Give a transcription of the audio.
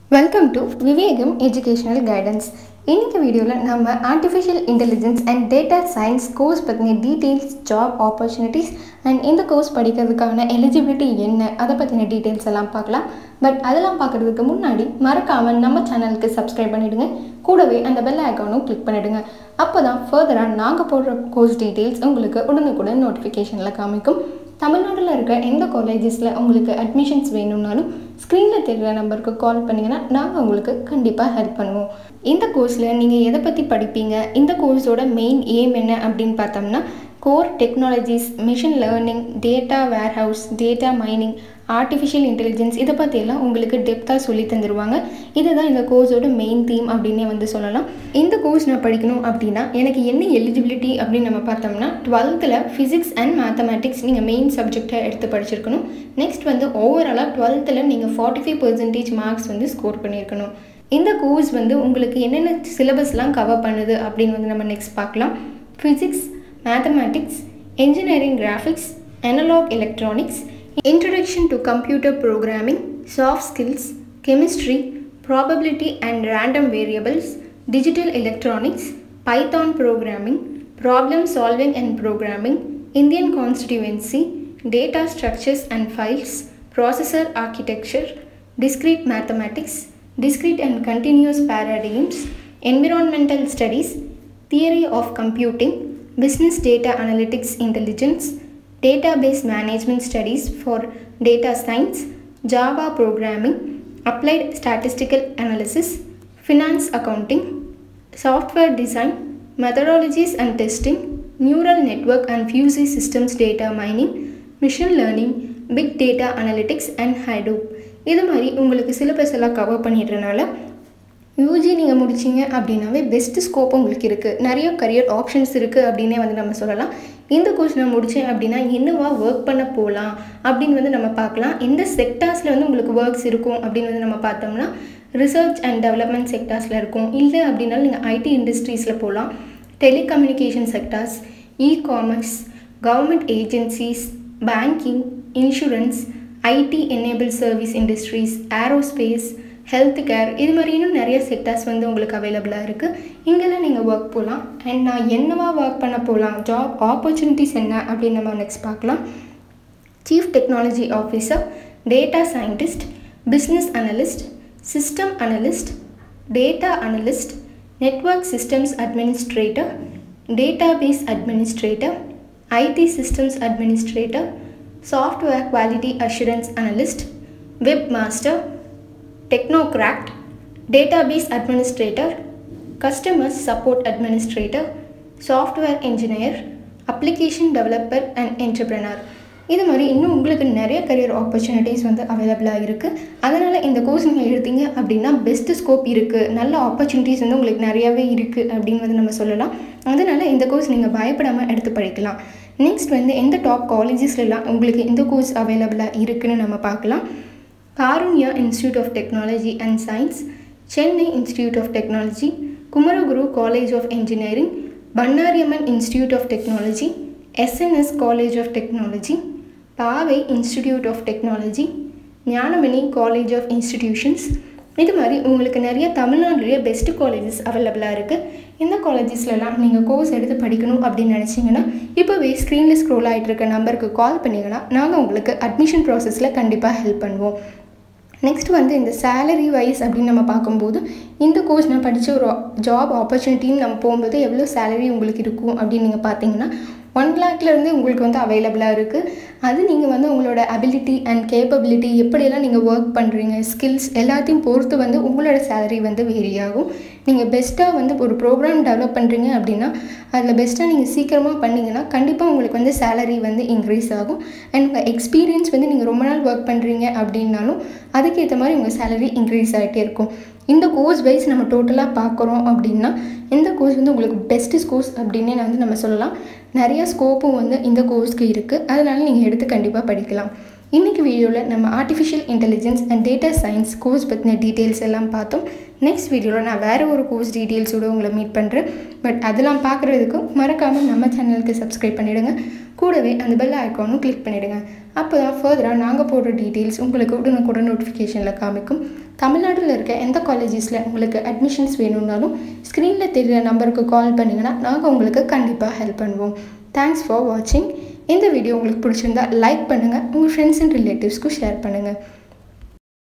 welcome to Vivekam educational guidance இன்னைக்கு வீடியோவில் நம்ம artificial intelligence and data science course பற்றின டீட்டெயில்ஸ் ஜாப் ஆப்பர்ச்சுனிட்டிஸ் அண்ட் இந்த கோர்ஸ் படிக்கிறதுக்கான எலிஜிபிலிட்டி என்ன அதை பற்றின டீட்டெயில்ஸ் எல்லாம் பார்க்கலாம் பட் அதெல்லாம் பார்க்குறதுக்கு முன்னாடி மறக்காமல் நம்ம சேனலுக்கு சப்ஸ்கிரைப் பண்ணிவிடுங்க கூடவே அந்த பெல் ஐக்கானும் கிளிக் பண்ணிவிடுங்க அப்போ தான் ஃபர்தராக நாங்கள் போடுற கோர்ஸ் டீட்டெயில்ஸ் உங்களுக்கு உடனுக்குடன் நோட்டிஃபிகேஷனில் காமிக்கும் தமிழ்நாட்டில் இருக்க எந்த காலேஜஸில் உங்களுக்கு அட்மிஷன்ஸ் வேணும்னாலும் ஸ்க்ரீனில் தெரிகிற நம்பருக்கு கால் பண்ணிங்கன்னா நாங்கள் உங்களுக்கு கண்டிப்பாக ஹெல்ப் பண்ணுவோம் இந்த கோர்ஸில் நீங்கள் எதை பற்றி படிப்பீங்க இந்த கோர்ஸோட மெயின் எய்ம் என்ன அப்படின்னு பார்த்தோம்னா core technologies machine learning data warehouse data mining artificial intelligence இதை பற்றியெல்லாம் உங்களுக்கு டெப்த்தாக சொல்லி தந்துடுவாங்க இதுதான் இந்த கோர்ஸோட மெயின் தீம் அப்படின்னே வந்து சொல்லலாம் இந்த கோர்ஸ் நான் படிக்கணும் அப்படின்னா எனக்கு என்ன எலிஜிபிலிட்டி அப்படின்னு நம்ம பார்த்தோம்னா டுவெல்த்தில் ஃபிசிக்ஸ் அண்ட் மேத்தமேட்டிக்ஸ் நீங்கள் மெயின் சப்ஜெக்டை எடுத்து படிச்சிருக்கணும் நெக்ஸ்ட் வந்து ஓவராலாக டுவெல்த்தில் நீங்கள் ஃபார்ட்டி ஃபைவ் பர்சன்டேஜ் மார்க்ஸ் வந்து ஸ்கோர் பண்ணியிருக்கணும் இந்த கோர்ஸ் வந்து உங்களுக்கு என்னென்ன சிலபஸ்லாம் கவர் பண்ணுது அப்படின்னு வந்து நம்ம நெக்ஸ்ட் பார்க்கலாம் physics mathematics engineering graphics analog electronics introduction to computer programming soft skills chemistry probability and random variables digital electronics python programming problem solving and programming indian constituency data structures and files processor architecture discrete mathematics discrete and continuous paradigms environmental studies theory of computing business data analytics intelligence database management studies for data science java programming applied statistical analysis finance accounting software design methodologies and testing neural network and fuzzy systems data mining machine learning big data analytics and hadoop இது மாதிரி உங்களுக்கு syllabus எல்லாம் cover பண்ணிடுறனால UG நீங்கள் முடிச்சிங்க அப்படின்னாவே best scope உங்களுக்கு இருக்குது நிறைய career options இருக்குது அப்படின்னே வந்து நம்ம சொல்லலாம் இந்த கோர்ஸ் நான் முடித்தேன் அப்படின்னா என்னவா ஒர்க் பண்ண போகலாம் அப்படின்னு வந்து நம்ம பார்க்கலாம் எந்த செக்டார்ஸில் வந்து உங்களுக்கு ஒர்க்ஸ் இருக்கும் அப்படின்னு வந்து நம்ம பார்த்தோம்னா ரிசர்ச் அண்ட் டெவலப்மெண்ட் செக்டார்ஸில் இருக்கும் இல்லை அப்படின்னாலும் நீங்கள் ஐடி இண்டஸ்ட்ரீஸில் போகலாம் telecommunication sectors e commerce government agencies banking insurance IT enable service industries aerospace health care இது மாதிரி இன்னும் நிறைய செக்டர்ஸ் வந்து உங்களுக்கு அவைலபிளாக இருக்குது இங்கெல்லாம் நீங்கள் ஒர்க் போகலாம் அண்ட் நான் என்னவா ஒர்க் பண்ண போகலாம் ஜாப் ஆப்பர்ச்சுனிட்டிஸ் என்ன அப்படின்னு நம்ம நெக்ஸ்ட் பார்க்கலாம் chief technology officer data scientist business analyst system analyst data analyst network systems administrator database administrator IT systems administrator software quality assurance analyst webmaster technocrat, database administrator, customer support administrator, software engineer, application developer and entrepreneur இது மாதிரி இன்னும் உங்களுக்கு நிறைய career opportunities வந்து அவைலபிளாக இருக்குது அதனால் இந்த கோர்ஸ் நீங்கள் எடுத்தீங்க அப்படின்னா பெஸ்ட்டு ஸ்கோப் இருக்குது நல்ல ஆப்பர்ச்சுனிட்டிஸ் வந்து உங்களுக்கு நிறையாவே இருக்குது அப்படின்னு வந்து நம்ம சொல்லலாம் அதனால் இந்த கோர்ஸ் நீங்கள் பயப்படாமல் எடுத்து படிக்கலாம் நெக்ஸ்ட் வந்து எந்த டாப் காலேஜஸ்லாம் உங்களுக்கு இந்த கோர்ஸ் அவைலபிளாக இருக்குதுன்னு நம்ம பார்க்கலாம் Karunya institute of technology and science Chennai institute of technology Kumaraguru college of engineering Bannariamman institute of technology SNS college of technology Paavai institute of technology Gnanamani college of institutions இது மாதிரி உங்களுக்கு நிறைய தமிழ்நாட்டிலேயே பெஸ்ட்டு காலேஜஸ் அவைலபிளாக இருக்குது இந்த காலேஜஸ்லலாம் நீங்கள் கோர்ஸ் எடுத்து படிக்கணும் அப்படின்னு நினச்சிங்கன்னா இப்போவே ஸ்க்ரீனில் ஸ்க்ரோல் ஆகிட்டு இருக்க நம்பருக்கு கால் பண்ணிங்கன்னா நாங்கள் உங்களுக்கு அட்மிஷன் ப்ராசஸில் கண்டிப்பாக ஹெல்ப் பண்ணுவோம் நெக்ஸ்ட் வந்து இந்த சேலரி வைஸ் அப்படின்னு நம்ம பார்க்கும்போது இந்த கோர்ஸ் நான் படித்த ஒரு ஜாப் ஆப்பர்ச்சுனிட்டின்னு நம்ம போகும்போது எவ்வளோ சேலரி உங்களுக்கு இருக்கும் அப்படின்னு நீங்கள் பார்த்தீங்கன்னா ஒன் லேக்லேருந்து உங்களுக்கு வந்து அவைலபிளாக இருக்குது அது நீங்கள் வந்து உங்களோட அபிலிட்டி அண்ட் கேப்பபிலிட்டி எப்படியெல்லாம் நீங்கள் ஒர்க் பண்ணுறீங்க ஸ்கில்ஸ் எல்லாத்தையும் பொறுத்து வந்து உங்களோட சேலரி வந்து வேரி ஆகும் நீங்கள் பெஸ்ட்டாக வந்து ஒரு ப்ரோக்ராம் டெவலப் பண்ணுறீங்க அப்படின்னா அதில் பெஸ்ட்டாக நீங்கள் சீக்கிரமாக பண்ணிங்கன்னா கண்டிப்பாக உங்களுக்கு வந்து சேலரி வந்து இன்க்ரீஸ் ஆகும் அண்ட் உங்கள் எக்ஸ்பீரியன்ஸ் வந்து நீங்கள் ரொம்ப நாள் ஒர்க் பண்ணுறீங்க அப்படின்னாலும் அதுக்கேற்ற மாதிரி உங்கள் சேலரி இன்க்ரீஸ் ஆகிட்டே இருக்கும் இந்த கோர்ஸ் வைஸ் நம்ம டோட்டலாக பார்க்குறோம் அப்படின்னா இந்த கோர்ஸ் வந்து உங்களுக்கு பெஸ்ட்டு கோர்ஸ் அப்படின்னே நான் வந்து நம்ம சொல்லலாம் நிறைய ஸ்கோப்பும் வந்து இந்த கோர்ஸ்க்கு இருக்குது அதனால் நீங்கள் எடுத்து கண்டிப்பாக படிக்கலாம் இன்றைக்கி வீடியோவில் நம்ம artificial intelligence and data science course பற்றின டீட்டெயில்ஸ் எல்லாம் பார்த்தோம் நெக்ஸ்ட் வீடியோவில் நான் வேறு ஒரு கோர்ஸ் டீட்டெயில்ஸோடு உங்களை மீட் பண்ணுறேன் பட் அதெல்லாம் பார்க்குறதுக்கும் மறக்காமல் நம்ம சேனலுக்கு சப்ஸ்கிரைப் பண்ணிவிடுங்க கூடவே அந்த பெல் ஐக்கானும் கிளிக் பண்ணிவிடுங்க அப்போ தான் ஃபர்தராக நாங்கள் போடுற டீட்டெயில்ஸ் உங்களுக்கு உடனுக்குடன் நோட்டிஃபிகேஷனில் காமிக்கும் தமிழ்நாட்டில் இருக்க எந்த காலேஜஸில் உங்களுக்கு அட்மிஷன்ஸ் வேணும்னாலும் ஸ்க்ரீனில் தெரிகிற நம்பருக்கு கால் பண்ணிங்கன்னா நாங்கள் உங்களுக்கு கண்டிப்பாக ஹெல்ப் பண்ணுவோம் தேங்க்ஸ் ஃபார் வாட்சிங் இந்த வீடியோ உங்களுக்கு பிடிச்சிருந்தா லைக் பண்ணுங்கள் உங்கள் ஃப்ரெண்ட்ஸ் அண்ட் ரிலேட்டிவ்ஸ்க்கும் ஷேர் பண்ணுங்கள்